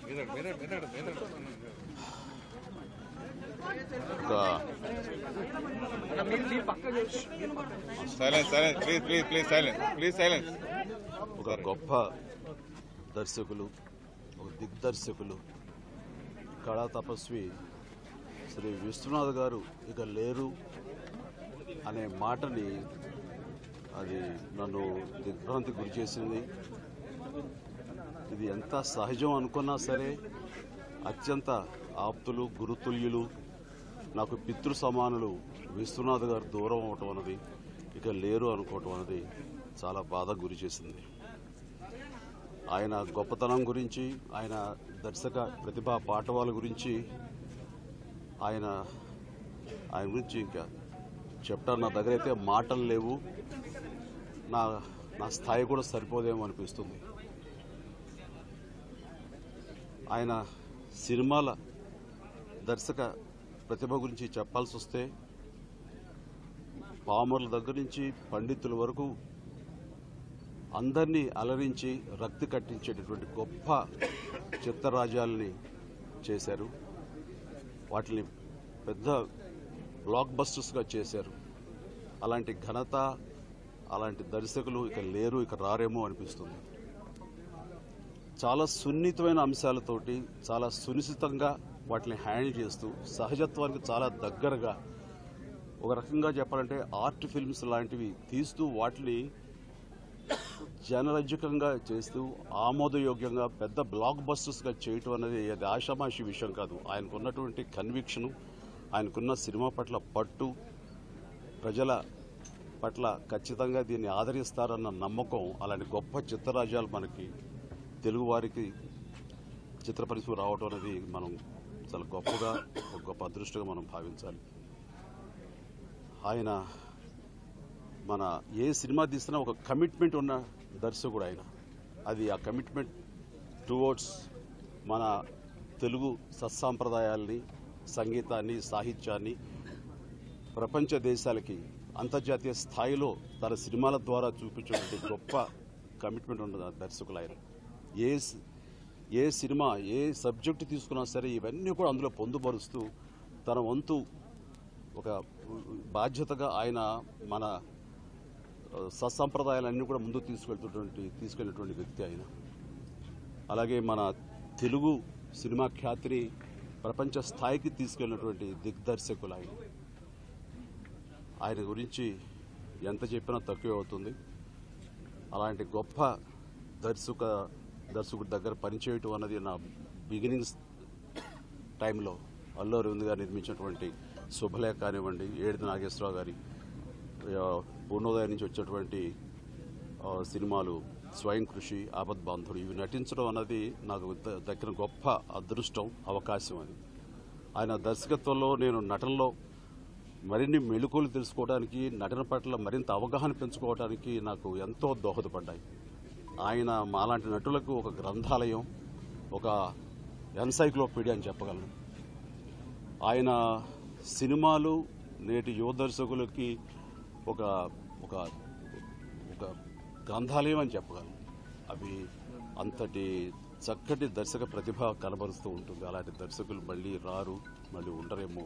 ఒక silence silence please please please silence please silence ఒక గొప్ప దర్శకులు ఒక దిగ్దర్శకులు కళా తపస్వి శ్రీ విశ్వనాథ్ గారు ఇక లేరు అనే మాటని అది నన్ను దిగ్భ్రాంతి గురి చేసింది ఇది ఎంత సహజం అనుకున్నా సరే అత్యంత ఆప్తులు గురుతుల్యులు నాకు పితృ సమానులు విశ్వనాథ్ గారు దూరం అవటం అన్నది ఇక లేరు అనుకోవటం అన్నది చాలా బాధ గురి చేసింది ఆయన గొప్పతనం గురించి ఆయన దర్శక ప్రతిభా పాఠవాల గురించి ఆయన ఆయన గురించి ఇంకా చెప్తాను నా దగ్గర అయితే మాటలు లేవు నా నా స్థాయి కూడా సరిపోదేమో అనిపిస్తుంది ఆయన సినిమాల దర్శక ప్రతిభ గురించి చెప్పాల్సి వస్తే పామర్ల దగ్గర నుంచి పండితుల వరకు అందరినీ అలరించి రక్తి కట్టించేటటువంటి గొప్ప చిత్తరాజ్యాలని చేశారు వాటిని పెద్ద బ్లాక్ బస్టర్స్గా చేశారు అలాంటి ఘనత అలాంటి దర్శకులు ఇక లేరు ఇక రారేమో అనిపిస్తుంది చాలా సున్నితమైన అంశాలతోటి చాలా సునిశ్చితంగా వాటిని హ్యాండిల్ చేస్తూ సహజత్వానికి చాలా దగ్గరగా ఒక రకంగా చెప్పాలంటే ఆర్ట్ ఫిల్మ్స్ లాంటివి తీస్తూ వాటిని జనరంజకంగా చేస్తూ ఆమోదయోగ్యంగా పెద్ద బ్లాక్ బస్టర్స్గా చేయటం అనేది అది ఆషామాషి విషయం కాదు ఆయనకున్నటువంటి కన్విక్షను ఆయనకున్న సినిమా పట్ల పట్టు ప్రజల పట్ల ఖచ్చితంగా దీన్ని ఆదరిస్తారన్న నమ్మకం అలాంటి గొప్ప చిత్తరాజ్యాలు మనకి తెలుగు వారికి చిత్ర పరిశ్రమ రావడం అనేది మనం చాలా గొప్పగా ఒక గొప్ప అదృష్టంగా మనం భావించాలి ఆయన మన ఏ సినిమా తీసినా ఒక కమిట్మెంట్ ఉన్న దర్శకుడు ఆయన అది ఆ కమిట్మెంట్ టువర్డ్స్ మన తెలుగు సత్సాంప్రదాయాల్ని సంగీతాన్ని సాహిత్యాన్ని ప్రపంచ దేశాలకి అంతర్జాతీయ స్థాయిలో తన సినిమాల ద్వారా చూపించినటువంటి గొప్ప కమిట్మెంట్ ఉన్న దర్శకులు ఆయన ఏ సి- ఏ సినిమా ఏ సబ్జెక్టు తీసుకున్నా సరే ఇవన్నీ కూడా అందులో పొందుపరుస్తూ తన వంతు ఒక బాధ్యతగా ఆయన మన ఆ, సత్సంప్రదాయాలన్నీ కూడా ముందుకు తీసుకెళ్తున్నటువంటి తీసుకెళ్ళినటువంటి వ్యక్తి ఆయన అలాగే మన తెలుగు సినిమా ఖ్యాతిని ప్రపంచ స్థాయికి తీసుకెళ్ళినటువంటి దిగ్దర్శకులు ఆయన ఆయన గురించి ఎంత చెప్పినా తక్కువే అవుతుంది అలాంటి గొప్ప దర్శక దర్శకుడి దగ్గర పనిచేయటం అన్నది నా బిగినింగ్స్ టైంలో అల్లు అరవింద్ గారు నిర్మించినటువంటి శుభలేఖ కానివ్వండి ఏడిది నాగేశ్వరరావు గారి ఆ, పూర్ణోదయం నుంచి వచ్చేటువంటి ఆ, సినిమాలు స్వయం కృషి ఆపద్ బాంధుడు ఇవి నటించడం అన్నది నాకు ద- దక్కిన గొప్ప అదృష్టం అవకాశం అది ఆయన దర్శకత్వంలో నేను నటనలో మరిన్ని మెళుకులు తెలుసుకోవడానికి నటన పట్ల మరింత అవగాహన పెంచుకోవడానికి నాకు ఎంతో దోహదపడ్డాయి ఆయన మాలాంటి నటులకు ఒక గ్రంథాలయం ఒక ఎన్సైక్లోపీడియా అని చెప్పగలను ఆయన సినిమాలు నేటి యువ దర్శకులకి ఒక ఒక ఒక గ్రంథాలయం అని చెప్పగలను అవి అంతటి చక్కటి దర్శక ప్రతిభ కనబరుస్తూ ఉంటుంది అలాంటి దర్శకులు మళ్ళీ రారు మళ్ళీ ఉండరేమో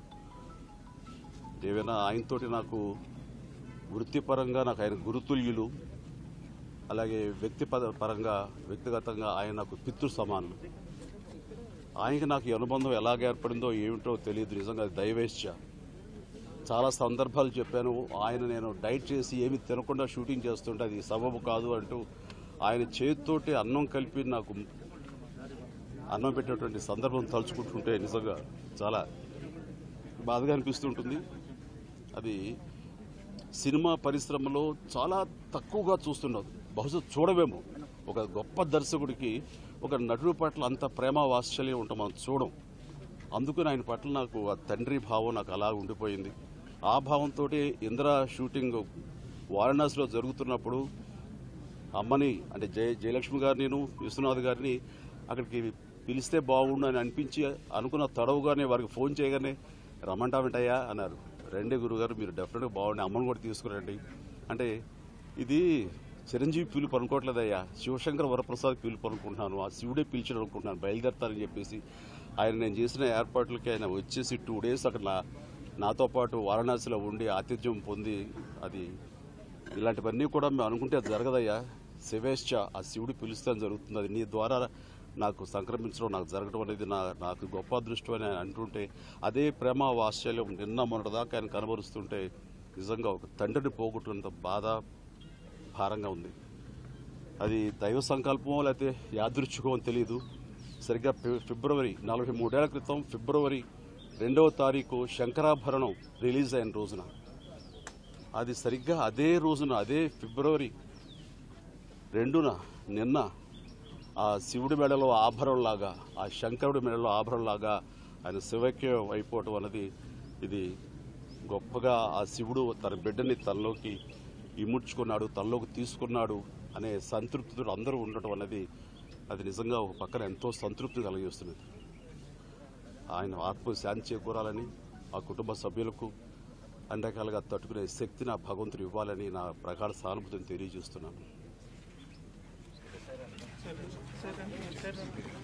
ఏవైనా ఆయనతోటి నాకు వృత్తిపరంగా నాకు ఆయన గురుతుల్యులు అలాగే వ్యక్తి పరంగా వ్యక్తిగతంగా ఆయన నాకు పితృ సమానులు ఆయనకి నాకు ఈ అనుబంధం ఎలాగ ఏర్పడిందో ఏమిటో తెలియదు నిజంగా అది దైవేచ్ఛ చాలా సందర్భాలు చెప్పాను ఆయన నేను డైట్ చేసి ఏమి తినకుండా షూటింగ్ చేస్తుంటే అది సబబు కాదు అంటూ ఆయన చేతితోటి అన్నం కలిపి నాకు అన్నం పెట్టినటువంటి సందర్భం తలుచుకుంటుంటే నిజంగా చాలా బాధగా అనిపిస్తుంటుంది అది సినిమా పరిశ్రమలో చాలా తక్కువగా చూస్తున్నారు బహుశా చూడవేమో ఒక గొప్ప దర్శకుడికి ఒక నటుడి పట్ల అంత ప్రేమ వాత్సల్యం ఉంటాం మనం చూడం అందుకని ఆయన పట్ల నాకు ఆ తండ్రి భావం నాకు అలా ఉండిపోయింది ఆ భావంతో ఇందిరా షూటింగ్ వారణాసిలో జరుగుతున్నప్పుడు అమ్మని అంటే జయ జయలక్ష్మి గారిని నేను విశ్వనాథ్ గారిని అక్కడికి పిలిస్తే బాగుండు అని అనిపించి అనుకున్న తడవుగానే వారికి ఫోన్ చేయగానే రమ్మంటామంటయ్యా అన్నారు రండి గురుగారు మీరు డెఫినెట్గా బాగుండి అమ్మని కూడా తీసుకురండి అంటే ఇది చిరంజీవి పిలుపు అనుకోవట్లేదయ్యా శివశంకర వరప్రసాద్ పిలుపు అనుకుంటున్నాను ఆ శివుడే పిలిచాడు అనుకుంటున్నాను బయలుదేరతారని చెప్పేసి ఆయన నేను చేసిన ఏర్పాట్లకి ఆయన వచ్చేసి టూ డేస్ అక్కడ నా నాతో పాటు వారణాసిలో ఉండి ఆతిథ్యం పొంది అది ఇలాంటివన్నీ కూడా మేము అనుకుంటే అది జరగదయ్యా శివేశ్చ ఆ శివుడు పిలుస్తాను జరుగుతుంది అది నీ ద్వారా నాకు సంక్రమించడం నాకు జరగడం అనేది నా నాకు గొప్ప అదృష్టం అని ఆయన అంటుంటే అదే ప్రేమ వాత్సల్యం నిన్న మొన్నటిదాకా ఆయన కనబరుస్తుంటే నిజంగా ఒక తండ్రిని పోగొట్టుకున్నంత బాధ భారంగా ఉంది అది దైవ సంకల్పమో లేకపోతే యాదృచ్ఛికమో తెలియదు సరిగ్గా ఫి- ఫిబ్రవరి నలభై మూడేళ్ల క్రితం ఫిబ్రవరి రెండవ తారీఖు శంకరాభరణం రిలీజ్ అయిన రోజున అది సరిగ్గా అదే రోజున అదే ఫిబ్రవరి రెండున నిన్న ఆ శివుడి మెడలో ఆభరణంలాగా ఆ శంకరుడి మెడలో ఆభరణంలాగా ఆయన శివైక్యం అయిపోవటం అన్నది ఇది గొప్పగా ఆ శివుడు తన బిడ్డని తనలోకి ఇముడ్చుకున్నాడు తనలోకి తీసుకున్నాడు అనే సంతృప్తితో అందరూ ఉండటం అనేది అది నిజంగా ఒక పక్కన ఎంతో సంతృప్తి కలిగిస్తున్నది ఆయన ఆత్మ శాంతి చేకూరాలని ఆ కుటుంబ సభ్యులకు అన్ని రకాలుగా తట్టుకునే శక్తిని ఆ భగవంతుడు ఇవ్వాలని నా ప్రగాఢ సానుభూతిని తెలియజేస్తున్నాను సరే సరే